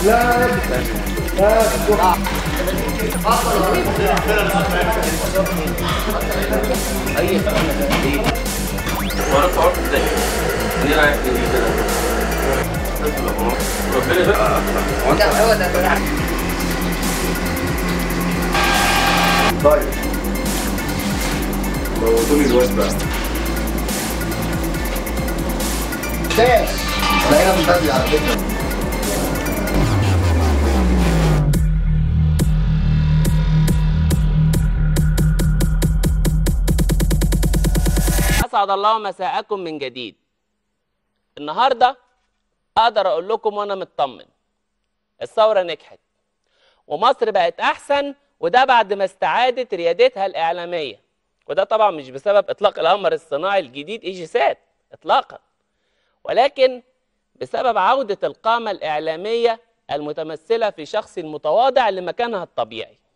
لا لا اي ايه وانا صورت ازاي ليه رايح تجي كده ربنا بقى لا هو ده بالعكس طيب موتوني الواد بقى شاش انا هنا من بدري على فكره اسعد الله مساءكم من جديد النهارده اقدر اقول لكم وانا مطمن الثوره نجحت ومصر بقت احسن وده بعد ما استعادت ريادتها الاعلاميه وده طبعا مش بسبب اطلاق القمر الصناعي الجديد ايجي سات اطلاقا ولكن بسبب عوده القامه الاعلاميه المتمثله في شخص متواضع لمكانها الطبيعي